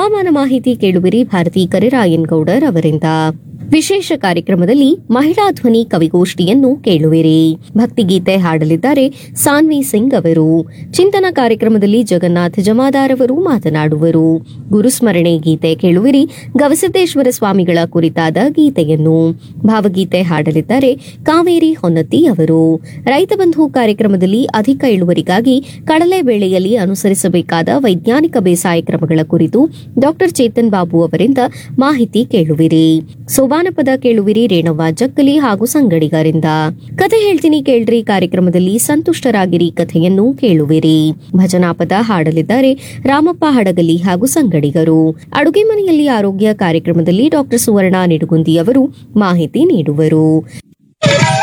ಹವಾಮಾನ ಮಾಹಿತಿ ಕೇಳುವಿರಿ ಭಾರತಿ ಕರಿರಾಯನ್ ಗೌಡರ್ ಅವರಿಂದ ವಿಶೇಷ ಕಾರ್ಯಕ್ರಮದಲ್ಲಿ ಮಹಿಳಾ ಧ್ವನಿ ಕವಿಗೋಷ್ಠಿಯನ್ನು ಕೇಳುವಿರಿ ಭಕ್ತಿಗೀತೆ ಹಾಡಲಿದ್ದಾರೆ ಸಾನ್ವಿ ಸಿಂಗ್ ಅವರು ಚಿಂತನ ಕಾರ್ಯಕ್ರಮದಲ್ಲಿ ಜಗನ್ನಾಥ್ ಜಮಾದಾರ್ ಅವರು ಮಾತನಾಡುವರು ಗುರುಸ್ಮರಣೆ ಗೀತೆ ಕೇಳುವಿರಿ ಗವಿಸಿದ್ದೇಶ್ವರ ಸ್ವಾಮಿಗಳ ಕುರಿತಾದ ಗೀತೆಯನ್ನು ಭಾವಗೀತೆ ಹಾಡಲಿದ್ದಾರೆ ಕಾವೇರಿ ಹೊನ್ನತಿ ಅವರು ರೈತ ಬಂಧು ಕಾರ್ಯಕ್ರಮದಲ್ಲಿ ಅಧಿಕ ಇಳುವರಿಗಾಗಿ ಕಡಲೆ ಬೆಳೆಯಲ್ಲಿ ಅನುಸರಿಸಬೇಕಾದ ವೈಜ್ಞಾನಿಕ ಬೇಸಾಯ ಕ್ರಮಗಳ ಕುರಿತು ಡಾಕ್ಟರ್ ಚೇತನ್ ಬಾಬು ಅವರಿಂದ ಮಾಹಿತಿ ಕೇಳುವಿರಿ ಸೋಬಾನಪದ ಕೇಳುವಿರಿ ರೇಣವ್ವ ಜಕ್ಕಲಿ ಹಾಗೂ ಸಂಗಡಿಗರಿಂದ ಕತೆ ಹೇಳ್ತೀನಿ ಕೇಳ್ರಿ ಕಾರ್ಯಕ್ರಮದಲ್ಲಿ ಸಂತುಷ್ಟರಾಗಿರಿ ಕಥೆಯನ್ನು ಕೇಳುವಿರಿ ಭಜನಾಪದ ಹಾಡಲಿದ್ದಾರೆ ರಾಮಪ್ಪ ಹಡಗಲಿ ಹಾಗೂ ಸಂಗಡಿಗರು ಅಡುಗೆ ಮನೆಯಲ್ಲಿ ಆರೋಗ್ಯ ಕಾರ್ಯಕ್ರಮದಲ್ಲಿ ಡಾಕ್ಟರ್ ಸುವರ್ಣ ನಿಡುಗುಂದಿ ಅವರು ಮಾಹಿತಿ ನೀಡುವರು